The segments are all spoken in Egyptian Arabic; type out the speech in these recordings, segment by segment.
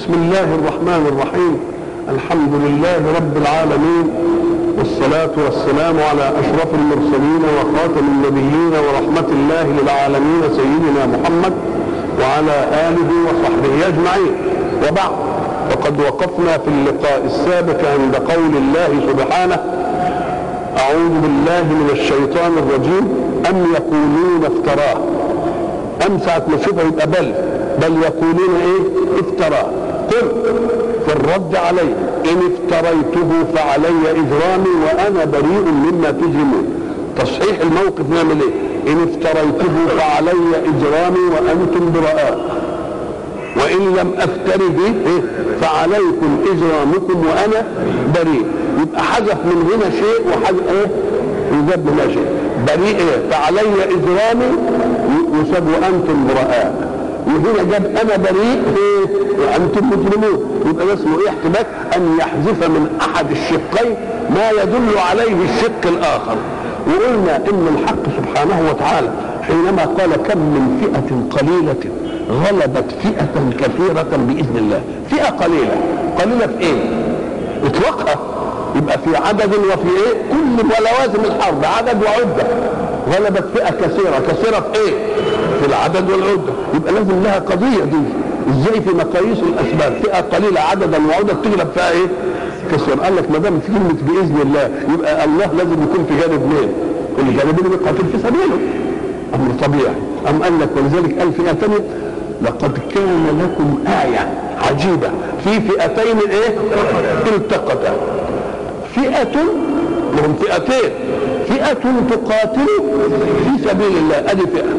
بسم الله الرحمن الرحيم الحمد لله رب العالمين والصلاة والسلام على أشرف المرسلين وخاتم النبيين ورحمة الله للعالمين سيدنا محمد وعلى آله وصحبه أجمعين وبعد وقد وقفنا في اللقاء السابق عند قول الله سبحانه أعوذ بالله من الشيطان الرجيم أم يقولون افتراه أم ساعة ما تشوفها يبقى بل بل يقولون إيه افتراه قل في الرد عليه إن افتريته فعلي إجرامي وأنا بريء مما تجرمون تصحيح الموقف نعمل إيه إن افتريته فعلي إجرامي وأنتم براء وإن لم أفتر به إيه؟ فعليكم إجرامكم وأنا بريء يبقى حذف من هنا شيء وحذف إيه يجاب من هنا شيء بريء إيه فعلي إجرامي يساب وأنتم براء وهنا جاب أنا بريء إيه وأنتم مجرمون يبقى ده اسمه إيه احتمال أن يحذف من أحد الشقين ما يدل عليه الشق الآخر وقلنا إن الحق سبحانه وتعالى حينما قال كم من فئة قليلة غلبت فئة كثيرة بإذن الله فئة قليلة قليلة في إيه إطلاقها يبقى في عدد وفي إيه كل ولوازم الحرب عدد وعدة غلبت فئة كثيرة كثيرة في إيه في العدد والعدة يبقى لازم لها قضية دي ازاي في مقاييس الاسباب فئة قليلة عددا وعدة تغلب فيها ايه كثير قال لك ما دام في كلمة بإذن الله يبقى الله لازم يكون في جانب مين الجانب اللي بيقاتل في سبيله امر طبيعي ام قال لك ولذلك قال فئه ثانيه لقد كان لكم آية عجيبة في فئتين ايه التقتا فئة لهم فئتين فئة تقاتل في سبيل الله ادي فئة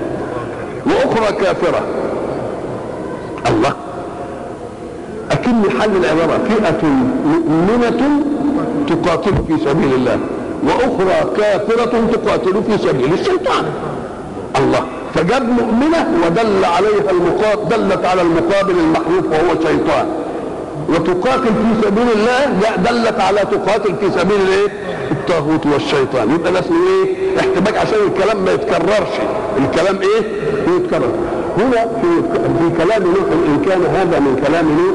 واخرى كافرة الله أكن حل العبارة فئة مؤمنة تقاتل في سبيل الله واخرى كافرة تقاتل في سبيل الشيطان الله فجاب مؤمنة ودل عليها المقابل دلت على المقابل المحذوف وهو الشيطان وتقاتل في سبيل الله دلت على تقاتل في سبيل الايه؟ الطاغوت والشيطان يبقى ده اسمه ايه؟ احتباك عشان الكلام ما يتكررش الكلام ايه؟ يتكرر هنا في في كلام نوح ان كان هذا من كلام نوح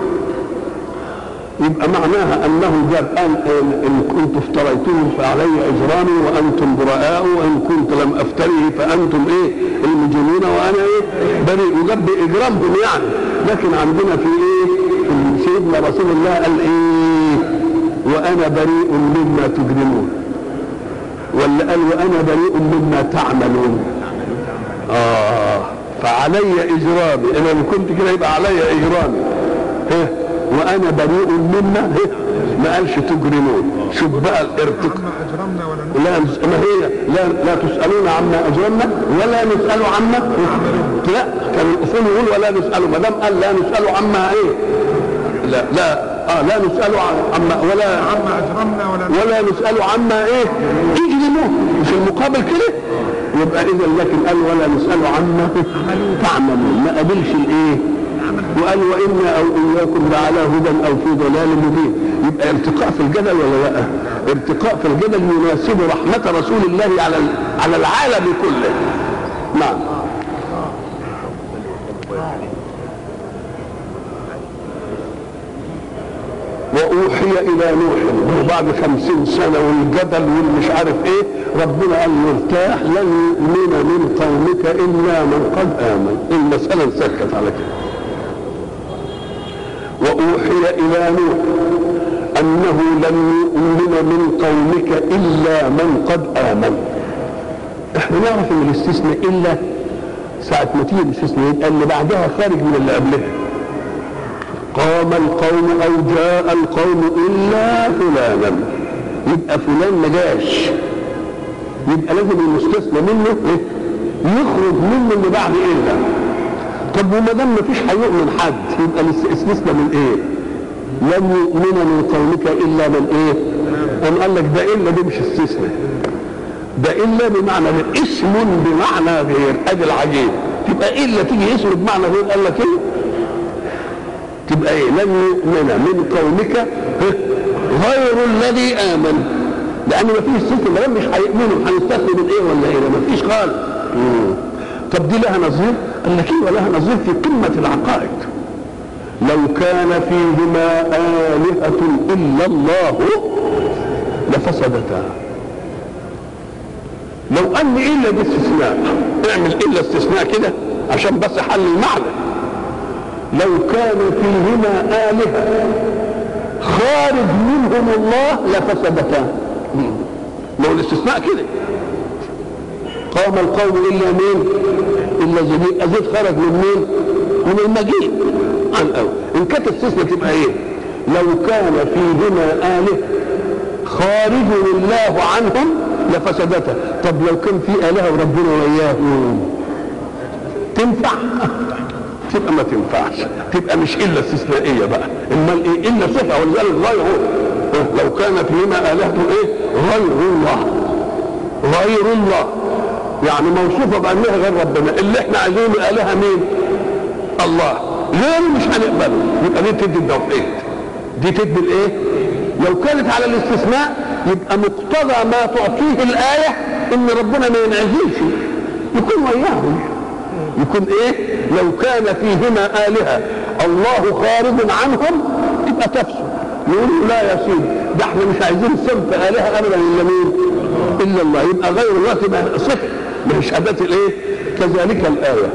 يبقى معناها انه جاب ان ان كنت افتريته فعلي اجرامي وانتم براء وان كنت لم افتريه فانتم ايه المجرمون وانا ايه بريء وجاب باجرامهم يعني لكن عندنا في ايه سيدنا رسول الله قال ايه وانا بريء مما تجرمون ولا قال وانا بريء مما تعملون اه فعلي اجرامي انا لو كنت كده يبقى علي اجرامي ها وانا بريء مما ما قالش تجرمون شوف بقى الارتقاء لا ما هي لا لا تسالون عما اجرمنا ولا نسال عما لا كان الاصول يقول ولا نسال ما دام قال لا نسال عما ايه لا لا اه لا نسال عما ولا عما اجرمنا ولا ولا نسال عما ايه اجرمون مش المقابل كده يبقى اذا لكن قال ولا نسال عما تعملون ما قابلش الايه وقال وانا او اياكم لعلى هدى او في ضلال مبين يبقى ارتقاء في الجدل ولا لا ارتقاء في الجدل يناسب رحمه رسول الله على على العالم كله نعم وأوحي إلى نوح وبعد خمسين سنة والجدل والمش عارف إيه ربنا قال له ارتاح لن يؤمن من قومك إلا من قد آمن المسألة انسكت على كده وأوحي إلى نوح أنه لن يؤمن من قومك إلا من قد آمن احنا نعرف ان الاستثناء إلا ساعة ما تيجي الاستثناء يبقى اللي بعدها خارج من اللي قبلها قام القوم أو جاء القوم إلا فلانا يبقى فلان ما جاش يبقى لازم المستثنى منه إيه؟ يخرج منه اللي بعد إلا طب وما دام مفيش هيؤمن حد يبقى الاستثناء من ايه؟ لن يؤمن من قومك الا من ايه؟ قام قال لك ده الا دي مش استثناء ده الا بمعنى غير اسم بمعنى غير ادي العجيب تبقى الا تيجي اسم بمعنى غير قال لك ايه؟ تبقى ايه؟ لن يؤمن من قومك غير الذي امن لان ما فيش استثناء ما دام مش هيؤمنوا هنستثني من ايه ولا ايه؟ ما فيش خالص طب دي لها نظير؟ قال لك ايه ولها نظير في قمة العقائد لو كان فيهما آلهة إلا الله لفسدتا لو أن إلا دي استثناء اعمل إلا استثناء كده عشان بس حل المعنى لو كان فيهما آلهة خارج منهم الله لفسدتا لو الاستثناء كده قام القوم إلا مين إلا زيد أزيد خرج من مين من المجيء عن الأول إن كانت استثناء تبقى إيه لو كان فيهما آلهة خارج الله عنهم لفسدتا طب لو كان في آلهة وربنا وإياهم تنفع تبقى ما تنفعش تبقى مش الا استثنائيه بقى امال ايه الا صفه ولذلك غير لو كان فيهما الهه ايه غير الله غير الله يعني موصوفه بانها غير ربنا اللي احنا عايزينه الهه مين الله غيره مش هنقبله يبقى دي تدي التوحيد دي تدي الايه لو كانت على الاستثناء يبقى مقتضى ما تعطيه الايه ان ربنا ما ينعزلش يكون وياهم يكون ايه لو كان فيهما آلهة الله خارج عنهم تبقى تفسد يقول له لا يا سيدي ده احنا مش عايزين صرف آلهة ابدا الا مين الا الله يبقى غير الله تبقى صفر من شهادات الايه كذلك الآية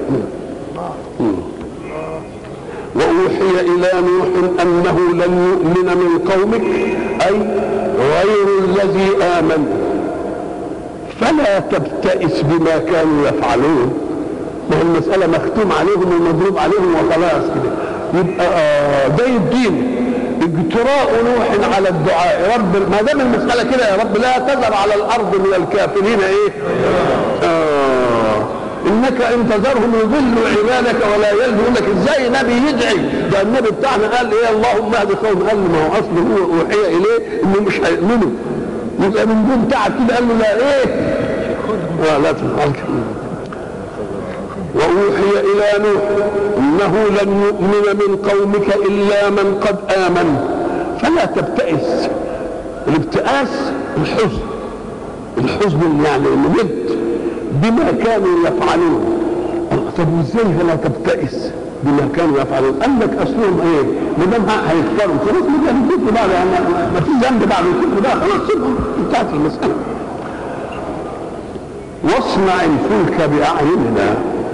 وأوحي إلى نوح أنه لن يؤمن من قومك أي غير الذي آمن فلا تبتئس بما كانوا يفعلون ما هي المسألة مختوم عليهم ومضروب عليهم وخلاص كده يبقى آه ده الدين اجتراء نوح على الدعاء رب ما دام المسألة كده يا رب لا تذر على الأرض من الكافرين إيه؟ آه إنك إن تذرهم يضلوا عبادك ولا يلجوا لك إزاي نبي يدعي ده النبي بتاعنا قال إيه اللهم اهد قوم قال ما هو أصله هو أوحي إليه إنه مش هيؤمنوا يبقى من دون تعب كده قال له لا إيه؟ آه لا تفعل كده وأوحي إلى نوح إنه لن يؤمن من قومك إلا من قد آمن فلا تبتئس الابتئاس الحزن الحزن يعني الممد بما كانوا يفعلون طب وازاي لا تبتئس بما كانوا يفعلون قال لك اصلهم ايه ما دام هيكفروا خلاص ما هنكفر بعد يعني ما في ذنب بعد الكفر ده خلاص سيبهم انتهت المساله واصنع الفلك باعيننا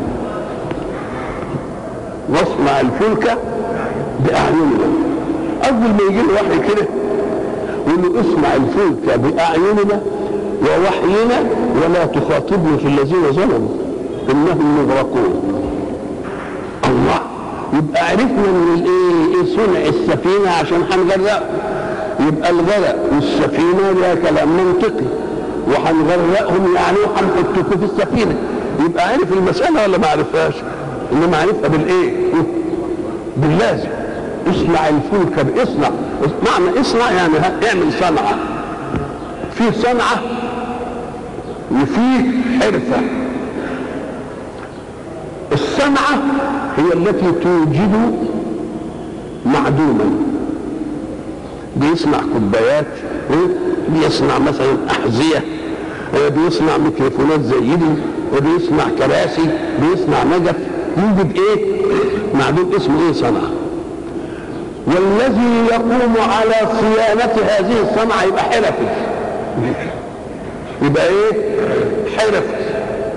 واصنع الفلك باعيننا اول ما يجي له وحي كده يقول له اصنع الفلك باعيننا ووحينا ولا تخاطبني في الذين ظلموا انهم مغرقون الله يبقى عرفنا من الايه ايه صنع السفينه عشان هنغرق يبقى الغرق والسفينه ده كلام منطقي وهنغرقهم يعني وهنحطكم في السفينه يبقى عرف المساله ولا ما عرفهاش انما عرفها بالايه باللازم اصنع الفلك باصنع معنى اصنع يعني اعمل صنعه في صنعه وفي حرفه الصنعه هي التي توجد معدوما بيصنع كوبايات بيصنع مثلا احذيه بيصنع ميكروفونات زي دي وبيصنع كراسي بيصنع نجف يوجد ايه معدوم اسمه ايه صنعه والذي يقوم على صيانة هذه الصنعة يبقى حرفي يبقى ايه حرفي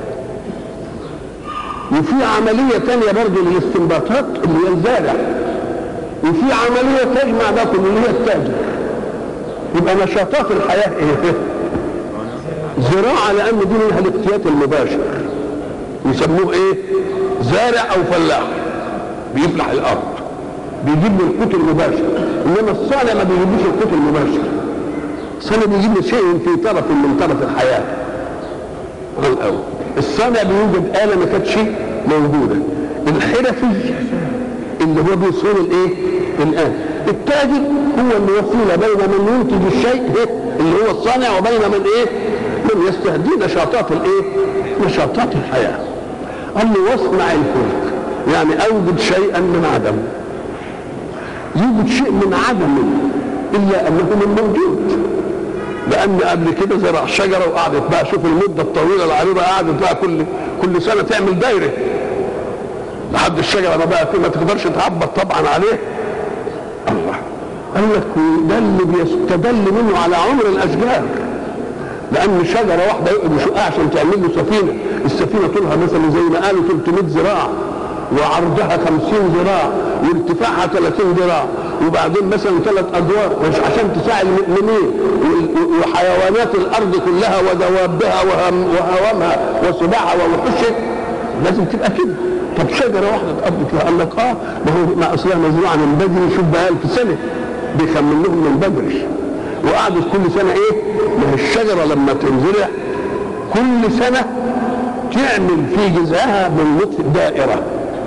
وفي عملية تانية برضه للاستنباطات اللي هي الزارع وفي عملية تجمع ده كله اللي هي التاجر يبقى نشاطات الحياة ايه زراعة لأن دي منها الاقتيات المباشر يسموه ايه زارع او فلاح بيفلح الارض بيجيب له القوت المباشر انما الصانع ما بيجيبلوش القوت المباشر الصانع بيجيب له شيء في طرف من طرف الحياه على الاول الصانع بيوجد آلة ما كانتش موجودة الحرفي اللي هو بيصون الايه الآن التاجر هو اللي وصل بين من ينتج الشيء اللي هو الصانع وبين من ايه من يستهدي نشاطات الايه نشاطات الحياه قال له واصنع الفلك يعني اوجد شيئا من عدم يوجد شيء من عدم الا انه من موجود لان قبل كده زرع شجره وقعدت بقى شوف المده الطويله العريضه قعدت بقى كل كل سنه تعمل دايره لحد الشجره ما بقى فيه ما تقدرش تعبط طبعا عليه الله قال لك ده اللي بيستدل منه على عمر الاشجار لان شجره واحده يقعد يشقها عشان تعمل له سفينه السفينه طولها مثلا زي ما قالوا 300 ذراع وعرضها 50 ذراع وارتفاعها 30 ذراع وبعدين مثلا ثلاث ادوار مش عشان تساعد المؤمنين وحيوانات الارض كلها ودوابها وهوامها وسباعها ووحوشها لازم تبقى كده طب شجره واحده تقضي فيها قال لك اه ما هو ما اصلها مزروعه من بدري شوف بقى 1000 سنه بيخمن لهم من بدري وقعدت كل سنه ايه؟ ما هي الشجره لما تنزرع كل سنه تعمل في جذعها من نطف دائره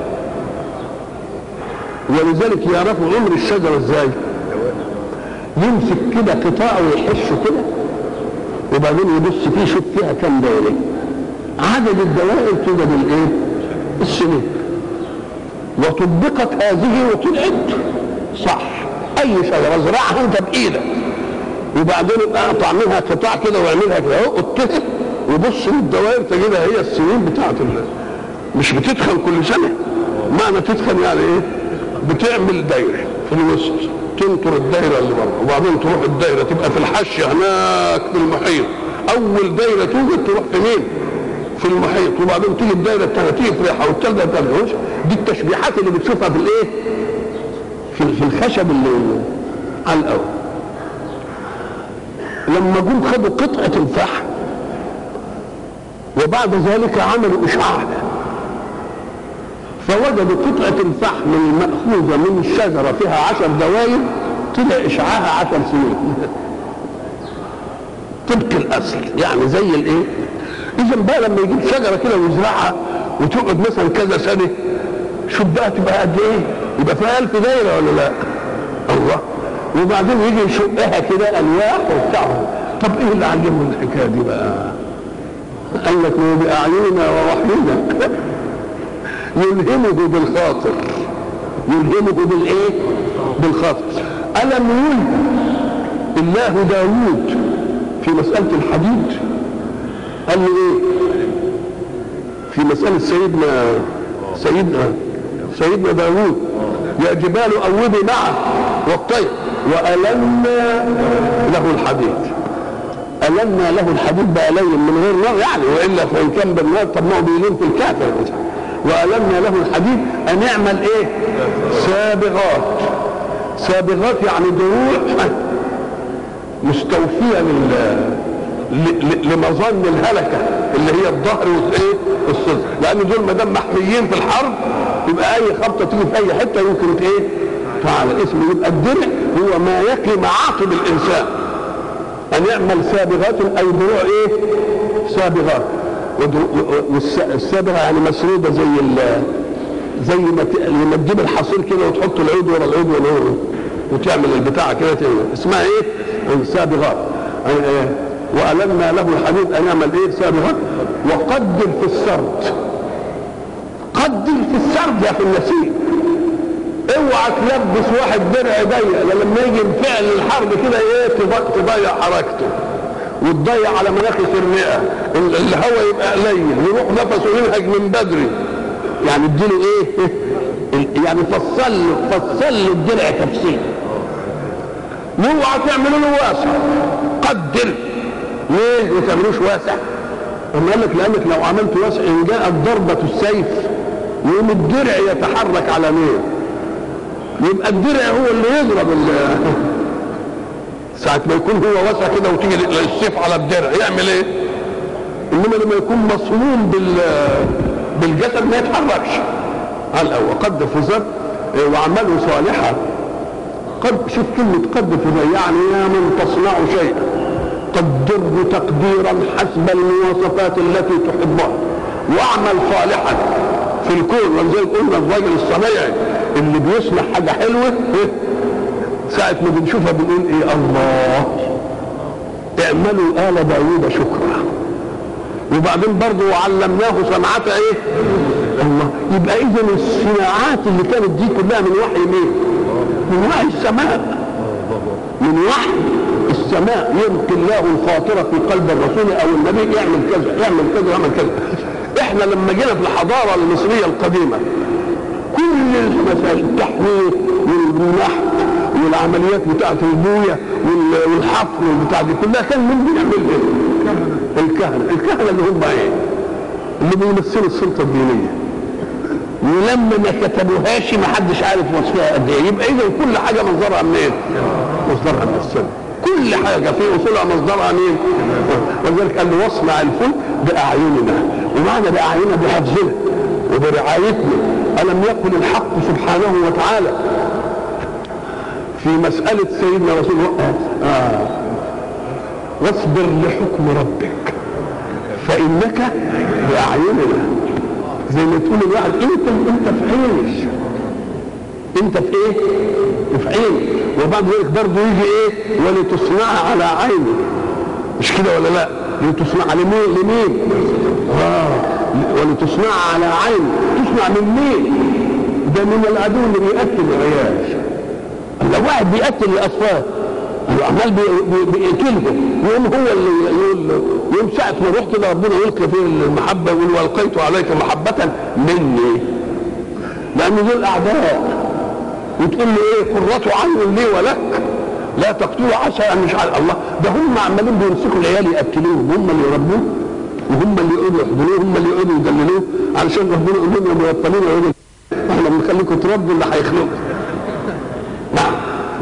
ولذلك يعرفوا عمر الشجره ازاي؟ يمسك كده قطاع ويحشه كده وبعدين يبص فيه يشوف فيها كم دائره عدد الدوائر توجد الايه؟ السنين وطبقت هذه وطلعت صح اي شجره ازرعها انت بايدك وبعدين اقطع منها قطاع كده واعملها كده اهو اتهم وبص للدوائر تجدها هي السنين بتاعت الله مش بتدخل كل سنه معنى تدخل يعني ايه بتعمل دايره في الوسط تنطر الدايره اللي بره وبعدين تروح الدايره تبقى في الحش هناك في المحيط اول دايره توجد تروح في مين في المحيط وبعدين تيجي الدايره الثانيه تيجي في ريحه والثالثه الثانيه دي التشبيحات اللي بتشوفها في الايه في في الخشب اللي على الاول لما جم خدوا قطعه الفحم وبعد ذلك عملوا اشعاع فوجدوا قطعة الفحم المأخوذة من الشجرة فيها عشر دوائر طلع إشعاعها عشر سنين طبق الأصل يعني زي الإيه؟ إذا بقى لما يجيب شجرة كده ويزرعها وتقعد مثلا كذا سنة شوف بقى تبقى قد إيه؟ يبقى فيها ألف دايرة ولا لا؟ الله وبعدين يجي يشقها كده ألواح وبتاع طب إيه اللي علمه الحكاية دي بقى؟ قال لك ما بأعيننا ووحينا يلهمه بالخاطر يلهمه بالايه بالخاطر ألم يلهم الله داوود في مسألة الحديد قال له ايه في مسألة سيدنا سيدنا سيدنا داوود يا جبال أوبي معه والطير وألنا له الحديد ألنا له الحديد بقى لين من غير نار يعني وإلا فإن كان بالنار طب ما هو بيلين في الكافر وألمنا له الحديد أن يعمل إيه؟ سابغات سابغات يعني دروع مستوفية لل لمظن الهلكة اللي هي الظهر والايه؟ والصدر لأن دول ما دام محميين في الحرب يبقى أي خبطة تيجي في أي حتة يمكن إيه؟ تعالى اسمه يبقى الدرع هو ما يقي معاقب الإنسان أن يعمل سابغات أي دروع إيه؟ سابغات والسابغه يعني مسروده زي ال زي ما لما تجيب الحصير كده وتحط العود ورا العود ورا وتعمل البتاعه كده اسمها ايه؟ سابغات وألمنا له الحديد أن يعمل إيه؟ سابغات وقدر في السرد قدر في السرد يا في النسيج اوعى تلبس واحد درع ضيق لما يجي فعل الحرب كده ايه تضيع حركته وتضيع على مناخ الرئه الهواء يبقى قليل يروح نفسه ينهج من بدري يعني اديله ايه يعني فصل له فصل له الدرع تفصيل واوعى تعملوا له واسع قدر ليه ما تعملوش واسع اما قال لك لانك لو عملت واسع ان جاءت ضربه السيف يقوم الدرع يتحرك على مين يبقى الدرع هو اللي يضرب ساعة ما يكون هو واسع كده وتيجي السيف على الدرع يعمل ايه؟ انما لما يكون مصموم بال بالجسد ما يتحركش على وقد فزر وعمله صالحا قد شوف كلمة قد فزر يعني يا من تصنع شيئا قدره تقديرا حسب المواصفات التي تحبها واعمل صالحا في الكون ولذلك قلنا الراجل الصنايعي اللي بيصنع حاجة حلوة ساعة ما بنشوفها بنقول ايه الله اعملوا آل داوود شكرا وبعدين برضه وعلمناه صنعة ايه الله يبقى اذا الصناعات اللي كانت دي كلها من وحي مين من وحي السماء من وحي السماء يلقي الله الخاطرة في قلب الرسول او النبي يعمل كذا يعمل كذا يعمل كذا احنا لما جينا في الحضارة المصرية القديمة كل المسائل التحويل والنحت والعمليات بتاعت البويه وال- والحفر والبتاع دي كلها كان مين بيعمل ايه؟ الكهنه، الكهنه اللي هم ايه؟ اللي بيمثلوا السلطه الدينيه ولما ما كتبوهاش ما حدش عارف وصفها قد ايه يبقى اذا كل حاجه مصدرها منين؟ مصدرها من السنه كل حاجه في اصولها مصدرها منين؟ ولذلك قال له واصنع الفلك باعيننا ومعنى باعيننا بحفظنا وبرعايتنا الم يقل الحق سبحانه وتعالى في مسألة سيدنا رسول الله آه. واصبر لحكم ربك فإنك بأعيننا زي ما تقول الواحد انت انت في عيني انت في ايه؟ في عيني وبعد ذلك برضه يجي ايه؟ ولتصنع على عيني مش كده ولا لا؟ لتصنع لمين؟ لمين؟ اه ولتصنع على عيني تصنع من مين؟ ده من العدو اللي بيقتل العيال لو واحد بيقتل الاطفال عمال بي- بي- بيقتلهم يقوم هو اللي يقول له يوم ساعة ما يروح كده ربنا يلقي فيه المحبة يقول والقيت عليك محبة مني لأن دول أعداء وتقول له إيه قرة عين لي ولك لا تقتلوا عسى أن مش على الله ده هم عمالين بيمسكوا العيال يقتلوهم هم اللي يربوه وهم اللي يقعدوا يحضنوه هم اللي يقعدوا يدللوه علشان ربنا يقول لهم يا مبطلين يقعدوا احنا بنخليكم تربوا اللي هيخلقوا نعم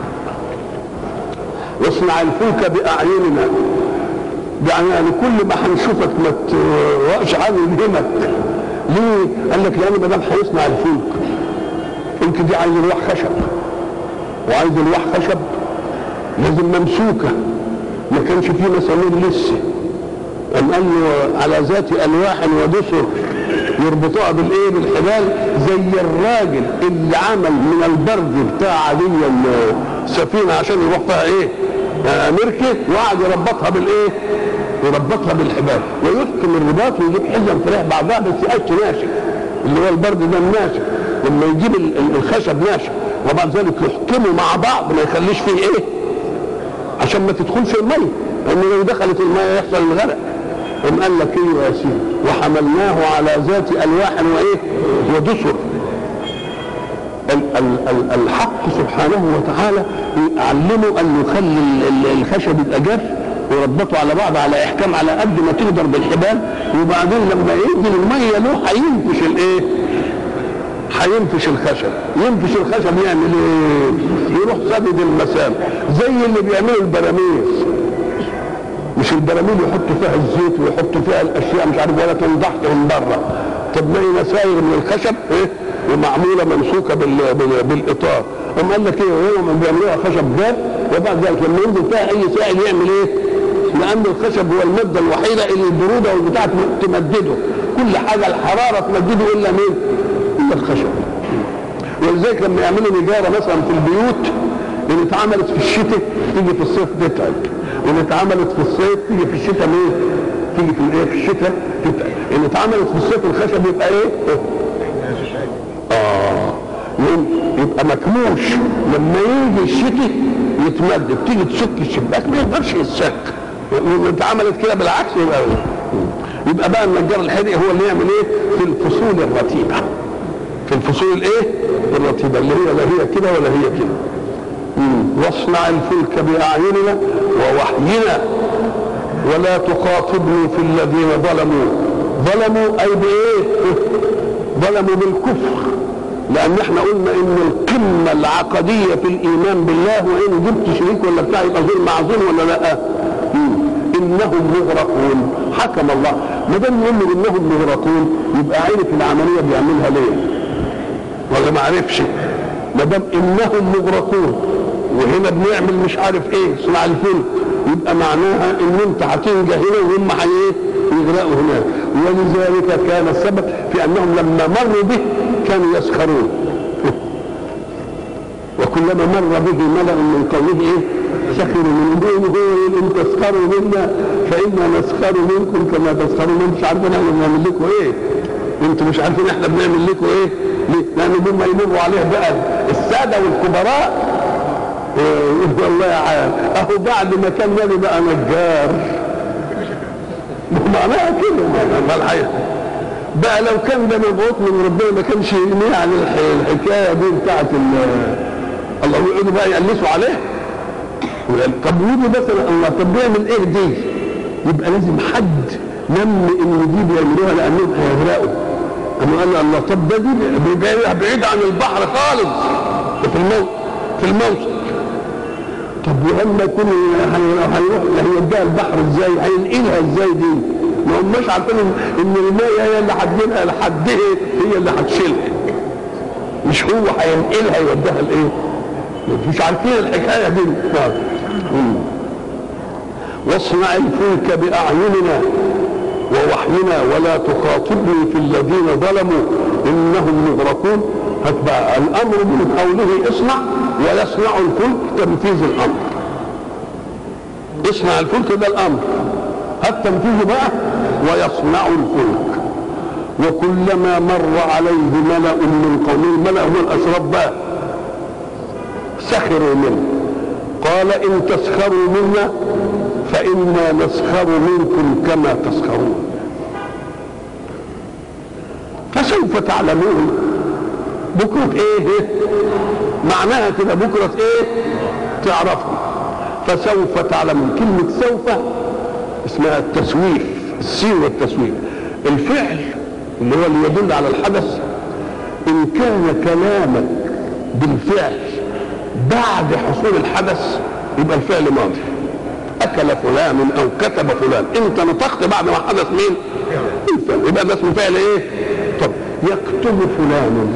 واصنع الفلك باعيننا يعني يعني كل ما هنشوفك ما تروقش عنه يلهمك ليه؟ قال لك لان ما دام هيصنع الفلك الفلك دي عايز الواح خشب وعايز الواح خشب لازم ممسوكه ما كانش فيه مسامير لسه قام قال له على ذات الواح ودسر يربطوها بالايه بالحبال زي الراجل اللي عمل من البرد بتاع عادية السفينه عشان يروح فيها ايه آه، مركب وقعد يربطها بالايه يربطها بالحبال ويحكم الرباط ويجيب حزم فريح بعضها بس قش ناشف اللي هو البرد ده الناشف لما يجيب ال- ال- الخشب ناشف وبعد ذلك يحكموا مع بعض ما يخليش فيه ايه عشان ما تدخلش الميه لان لو دخلت الميه يحصل الغرق قام قال لك ايه يا سيدي وحملناه على ذات الواح وايه ودسر ال- ال- ال- الحق سبحانه وتعالى علمه ان يخلي ال- ال- الخشب يبقى جاف ويربطه على بعض على احكام على قد ما تقدر بالحبال وبعدين لما ينزل الميه له هينفش الايه؟ هينفش الخشب ينفش الخشب يعمل ايه؟ يروح سدد المسام زي اللي بيعملوا البراميل مش البراميل يحطوا فيها الزيت ويحطوا فيها الاشياء مش عارف ولا تنضح من بره تبني مسائل من الخشب ايه ومعموله ممسوكه بال... بال... بالاطار قام قال لك ايه هو من بيعملوها خشب جاف وبعد ذلك لما ينزل فيها اي سائل يعمل ايه؟ لان الخشب هو الماده الوحيده اللي البروده والبتاع تمدده كل حاجه الحراره تمدده الا مين؟ الا الخشب ولذلك لما يعملوا نجاره مثلا في البيوت اللي اتعملت في الشتاء تيجي في الصيف تتعب واللي اتعملت في الصيف تيجي في الشتاء ايه؟ تيجي في الايه؟ في الشتاء تتعب اللي اتعملت في الصيف الخشب يبقى ايه؟ اه يقوم يبقى مكموش لما يجي الشتاء يتمدد تيجي تسك الشباك ما يقدرش يتسك لما اتعملت كده بالعكس يبقى يبقى بقى النجار الحرقي هو اللي يعمل ايه؟ في الفصول الرتيبه في الفصول الايه الرتيبه اللي هي لا هي كده ولا هي كده مم. واصنع الفلك باعيننا ووحينا ولا تخاطبني في الذين ظلموا ظلموا اي بايه ظلموا بالكفر لان احنا قلنا ان القمه العقديه في الايمان بالله وان جبت شريك ولا بتاع يبقى ظلم عظيم ولا لا مم. انهم مغرقون حكم الله ما دام يقول له انهم مغرقون يبقى عرف العمليه بيعملها ليه ولا ما عرفش ما دام انهم مغرقون وهنا بنعمل مش عارف ايه صنع الفلك يبقى معناها ان انت هتنجى هنا وهم ايه يغرقوا هناك ولذلك كان السبب في انهم لما مروا به كانوا يسخرون وكلما مر به ملأ من قومه ايه سخروا من دونه ان تسخروا منا فانا نسخر منكم كما تسخرون انتم مش عارفين احنا بنعمل لكم ايه انتوا مش عارفين احنا بنعمل لكم ايه ليه؟ لان هم يمروا عليه بقى الساده والكبراء يقول والله يا عالم اهو بعد ما كان نبي بقى نجار معناها كده ما الحقيقه بقى لو كان ده مبعوث من ربنا ما كانش ينهي عن الح- الحكايه دي بتاعت ال- الله يقعدوا بقى يقلسوا عليه طب ودي مثلا الله طب بيعمل ايه دي؟ يبقى لازم حد نم ان دي بيعملوها لانهم هيغرقوا اما قال الله طب ده دي بيبقى بعيد عن البحر خالص في المو في الموسم طب ولما يكون هي- هيروح هيوديها البحر ازاي؟ هينقلها ازاي دي؟ ما هماش عارفين إن- ان المية هي اللي هتجيبها لحد ايه؟ هي اللي هتشيلها مش هو هينقلها يوديها لايه؟ مش عارفين الحكايه دي نعم. مم. واصنع الفلك باعيننا ووحينا ولا تخاطبني في الذين ظلموا انهم مغرقون هتبقى الامر من قوله اصنع ويصنع الفلك تنفيذ الامر اصنع الفلك ده الامر هات تنفيذه بقى ويصنع الفلك وكلما مر عليه ملأ من قومه الملأ هو الاشراف بقى سخروا منه قال ان تسخروا منا فإنا نسخر منكم كما تسخرون فسوف تعلمون بكرة ايه معناها كده بكرة ايه تعرفوا فسوف تعلمون كلمة سوف اسمها التسويف السين والتسويف الفعل اللي هو اللي يدل على الحدث ان كان كلامك بالفعل بعد حصول الحدث يبقى الفعل ماضي اكل فلان او كتب فلان انت نطقت بعد ما حدث مين الفعل يبقى ده اسمه فعل ايه طب يكتب فلان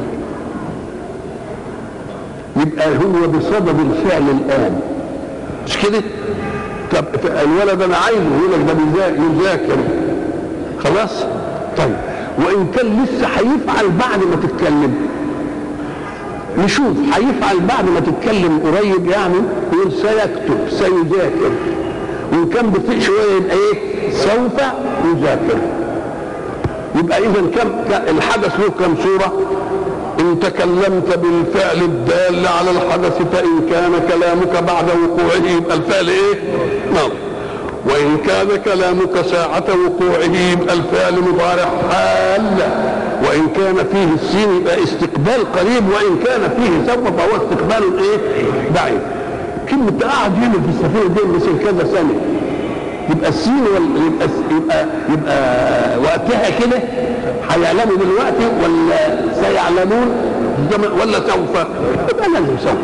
يبقى هو بصدد الفعل الان مش كده طب الولد انا عايزه يقول لك ده بيذا- يذاكر خلاص طيب وان كان لسه هيفعل بعد ما تتكلم نشوف هيفعل بعد ما تتكلم قريب يعني يقول سيكتب سيذاكر وان كان بطيء شويه يبقى ايه سوف يذاكر يبقى اذا كم ك- الحدث له كم صوره ان تكلمت بالفعل الدال على الحدث فان كان كلامك بعد وقوعه يبقى الفعل ايه ماضي وان كان كلامك ساعة وقوعه يبقى الفعل مضارع حال وان كان فيه السين يبقى استقبال قريب وان كان فيه سوف فهو استقبال ايه بعيد كلمة قاعد يعمل في السفينة دي مثل كذا سنة يبقى السين ولا يبقى يبقى يبقى وقتها كده هيعلموا دلوقتي ولا سيعلمون زمن- ولا سوف يبقى لازم سوف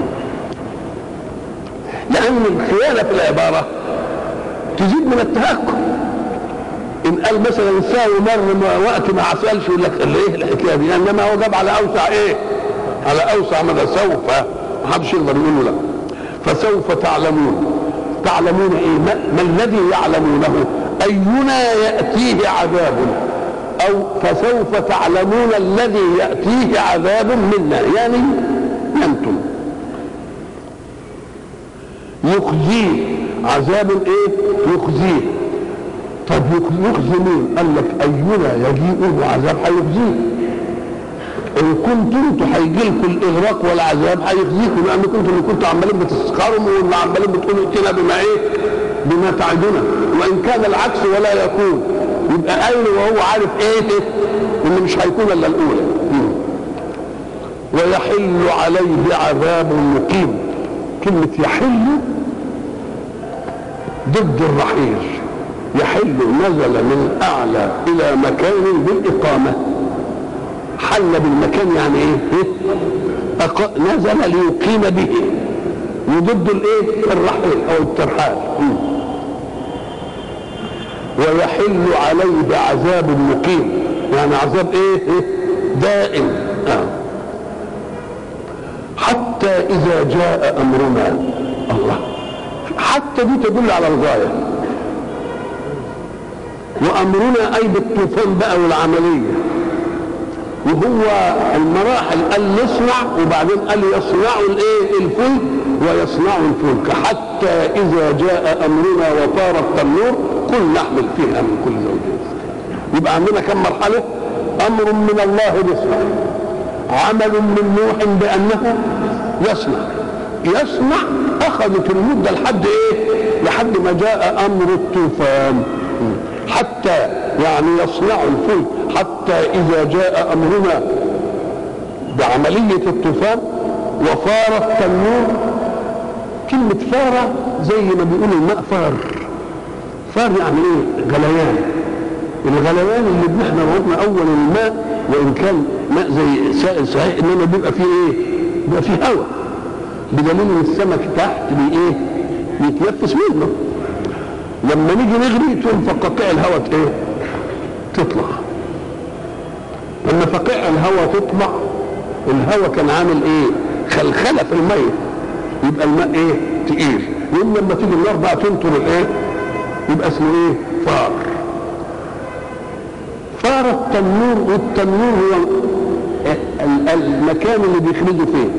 لأن الخيانة في العبارة تزيد من التهكم إن قال مثلا ساوي مر ما- وقت ما حصلش يقول لك ايه الحكاية دي إنما هو جاب على أوسع إيه؟ على أوسع مدى سوف ما حدش يقدر يقول له لا فسوف تعلمون تعلمون ايه ما, ما الذي يعلمونه اينا ياتيه عذاب او فسوف تعلمون الذي ياتيه عذاب منا يعني انتم يخزيه عذاب ايه يخزيه طب يخ- يخزي مين قال لك اينا يجيئه عذاب هيخزيه ان كنتم انتوا هيجي لكم الاغراق والعذاب هيخزيكم لان كنتم اللي كنتوا عمالين بتسخروا واللي عمالين بتقولوا ائتنا بما ايه؟ بما تعدنا وان كان العكس ولا يكون يبقى قايل وهو عارف ايه إيه؟ ان مش هيكون الا الاولى مم. ويحل عليه عذاب مقيم كلمة يحل ضد الرحيل يحل نزل من اعلى الى مكان بالاقامه حل بالمكان يعني ايه؟ إيه؟ أق... نزل ليقيم به وضد الايه؟ الرحيل او الترحال مم. ويحل عليه بعذاب مقيم يعني عذاب ايه؟ إيه؟ دائم آه. حتى اذا جاء امرنا الله حتى دي تدل على الغايه وامرنا اي بالطوفان بقى والعمليه وهو المراحل قال نصنع وبعدين قال يصنعوا الايه الفلك ويصنعوا الفلك حتى اذا جاء امرنا وطار التنور قل نحمل فيها من كل زوجين يبقى عندنا كم مرحله امر من الله نصنع عمل من نوح بانه يصنع يصنع اخذت المده لحد ايه لحد ما جاء امر الطوفان حتى يعني يصنع الفلك حتى إذا جاء أمرنا بعملية الطوفان وفار التنور كلمة فارة زي ما بيقول الماء فار فار يعني ايه غليان الغليان اللي احنا ربطنا اول الماء وان كان ماء زي سائل صحيح انما بيبقى فيه ايه بيبقى فيه هواء بدليل ان السمك تحت بي ايه يتنفس منه لما نيجي نغري تقوم فقاقيع الهواء ايه تطلع لما فقاقيع الهواء تطلع الهواء كان عامل ايه خلخله في الميه يبقى الماء ايه تقيل يوم لما تيجي النار بقى تنطر الايه يبقى اسمه ايه فار فار التنور والتنور هو المكان اللي بيخرجوا فيه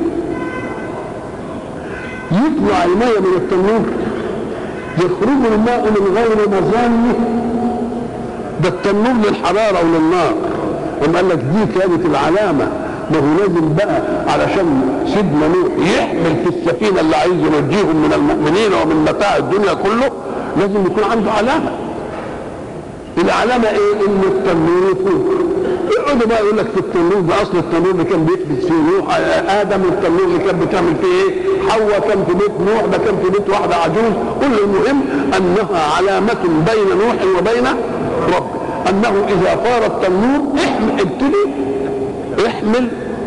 يطلع الماء من التنور يخرج الماء من غير مظان ده التنور للحرارة وللنار لما قال لك دي كانت العلامة ما هو لازم بقى علشان سيدنا نوح يحمل في السفينة اللي عايز ينجيهم من المؤمنين ومن متاع الدنيا كله لازم يكون عنده علامة العلامة ايه ان التنور يفوق يقعدوا بقى يقول لك في التنور ده اصل التنور اللي كان بيكبس فيه نوح ادم التنور اللي كان بتعمل فيه ايه حواء كان في بيت نوح ده كان في بيت واحده عجوز كل المهم انها علامه بين نوح وبين ربه انه اذا فار التنور احمل ابتدي احمل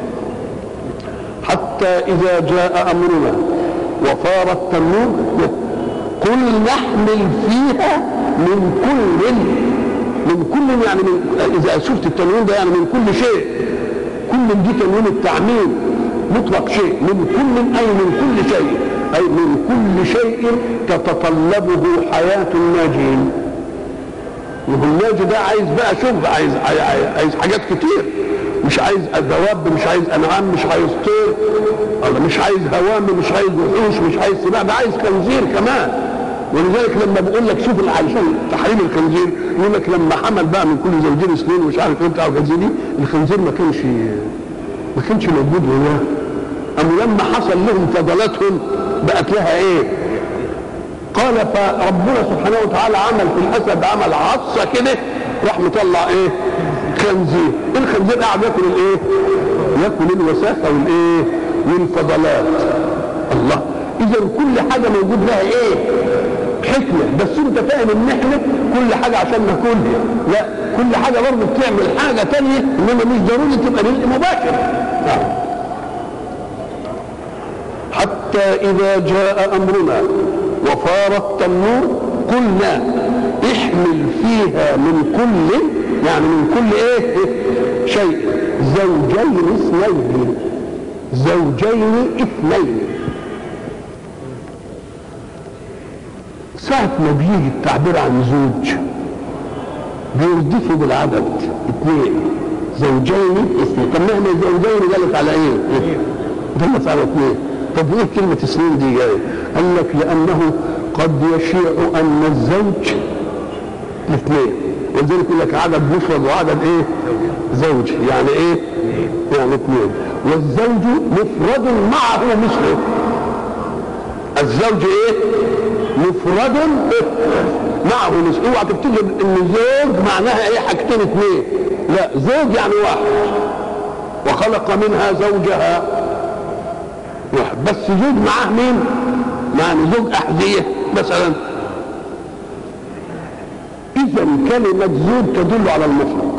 حتى اذا جاء امرنا وفار التنور قل نحمل فيها من كل من كل يعني من اذا شفت التنوين ده يعني من كل شيء كل دي تنوين التعميم مطلق شيء من كل اي من كل شيء اي من كل شيء تتطلبه حياه الناجين وهو الناجي ده عايز بقى شغل عايز عايز, عايز حاجات كتير مش عايز دواب مش عايز انعام مش عايز طير ولا مش عايز هوام مش عايز وحوش مش عايز سباع ده عايز خنزير كمان ولذلك لما بقول لك شوف عشان تحريم الخنزير يقول لك لما حمل بقى من كل زوجين اثنين ومش عارف ايه بتاع الخنزير دي الخنزير ما كانش ما كانش موجود هنا اما لما حصل لهم فضلاتهم بقت لها ايه؟ قال فربنا سبحانه وتعالى عمل في الاسد عمل عصا كده راح مطلع ايه؟ خنزير الخنزير قاعد ياكل الايه؟ ياكل الوساخه والايه؟ والفضلات الله اذا كل حاجه موجود لها ايه؟ حكمة بس انت فاهم ان احنا كل حاجة عشان ناكلها لا كل حاجة برضه بتعمل حاجة تانية انما مش ضروري تبقى رزق مباشر نعم. حتى اذا جاء امرنا وفار التنور قلنا احمل فيها من كل يعني من كل ايه شيء زوجين اثنين زوجين اثنين ساعة ما بيجي التعبير عن زوج بيردفوا بالعدد اثنين زوجين اثنين طب ما احنا زوجين دلت على ايه؟ دلت على اثنين طب ايه كلمة اثنين دي جاية؟ قال لك لأنه قد يشيع أن الزوج الاثنين ولذلك يقول لك عدد مفرد وعدد ايه؟ زوج يعني ايه؟ يعني اثنين والزوج مفرد معه مثله الزوج ايه؟ مفرد معه نسبة اوعى تفتكر ان زوج معناها ايه حاجتين اثنين لا زوج يعني واحد وخلق منها زوجها واحد بس زوج معاه مين يعني زوج احذية مثلا اذا كلمة زوج تدل على المفرد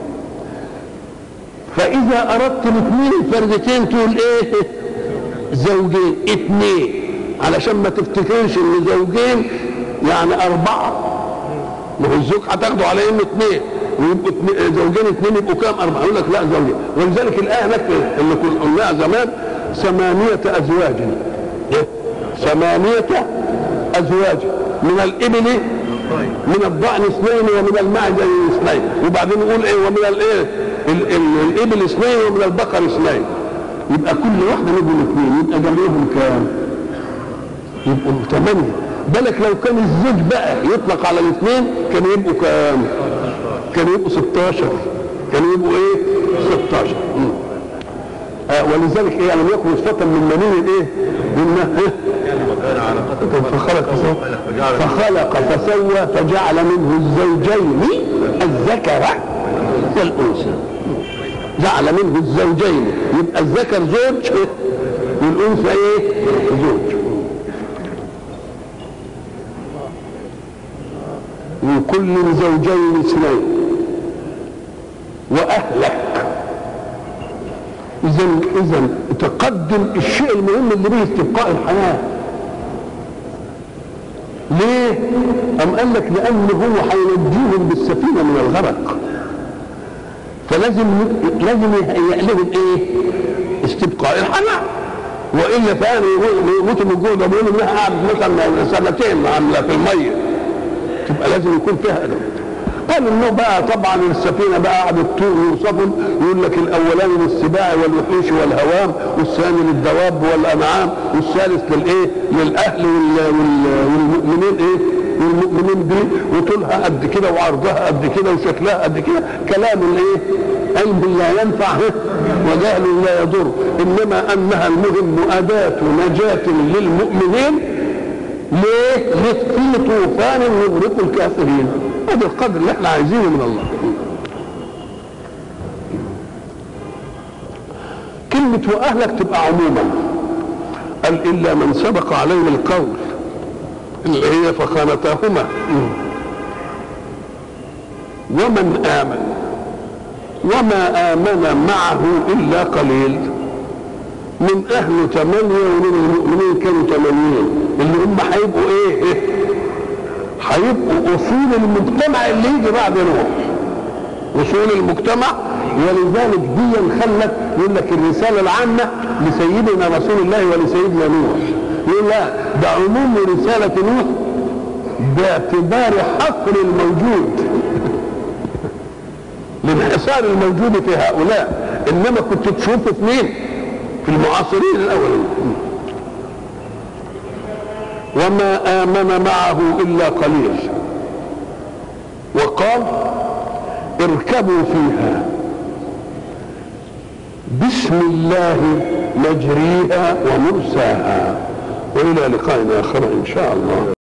فاذا اردت الاثنين فردتين تقول ايه زوجين اثنين علشان ما تفتكرش ان زوجين يعني اربعه ما هو الزوج هتاخده على انه اثنين ويبقوا زوجين اثنين يبقوا كام اربعه يقول لك لا زوجين ولذلك الايه هناك اللي قلناها زمان ثمانيه ازواج ثمانيه ازواج من الابل من الضأن اثنين ومن المعدة اثنين وبعدين نقول ايه ومن الايه الابل اثنين ومن البقر اثنين يبقى كل واحده نقول اثنين يبقى جميعهم كام؟ يبقوا ثمانية بالك لو كان الزوج بقى يطلق على الاثنين كانوا يبقوا كام؟ كانوا يبقوا 16 كانوا يبقوا ايه؟ 16 مم. آه ولذلك ايه لم يكن نطفة من منين ايه؟ قلنا ايه؟ فخلق فسوى فخلق فسوى فجعل منه الزوجين الذكر والانثى جعل منه الزوجين يبقى الذكر زوج والانثى ايه زوج من كل زوجين اثنين واهلك اذا اذا تقدم الشيء المهم اللي به استبقاء الحياه ليه؟ أم قال لك لأن هو هينجيهم بالسفينة من الغرق فلازم لازم يهيئ لهم ايه؟ استبقاء الحياة والا فعلا يموتوا من الجوع ده بيقولوا انها قعدت مثلا سنتين عامله في الميه تبقى لازم يكون فيها أدب قال انه بقى طبعا السفينه بقى قعدت يوصفوا يقول لك الاولاني للسباع والوحوش والهوام والثاني للدواب والانعام والثالث للايه؟ للاهل وال- وال- والمؤمنين ايه؟ والمؤمنين دي وطولها قد كده وعرضها قد كده وشكلها قد كده كلام الايه؟ علم لا ينفع وجهل لا يضر انما انها المهم اداه نجاه للمؤمنين ليه؟ ليه في طوفان يغرق الكافرين هذا القدر اللي احنا عايزينه من الله كلمة وأهلك تبقى عموما قال إلا من سبق عليه القول اللي هي فخانتاهما ومن آمن وما آمن معه إلا قليل من أهل ثمانية ومن المؤمنين كانوا ثمانين اللي هم هيبقوا إيه؟ إيه؟ هيبقوا أصول المجتمع اللي يجي بعد نوح أصول المجتمع ولذلك دي خلت يقول لك الرسالة العامة لسيدنا رسول الله ولسيدنا نوح يقول لا ده عموم رسالة نوح باعتبار حصر الموجود الانحصار الموجود في هؤلاء انما كنت تشوفه في مين؟ في المعاصرين الاولين وما امن معه الا قليل وقال اركبوا فيها بسم الله مجريها ومرساها والى لقاء اخر ان شاء الله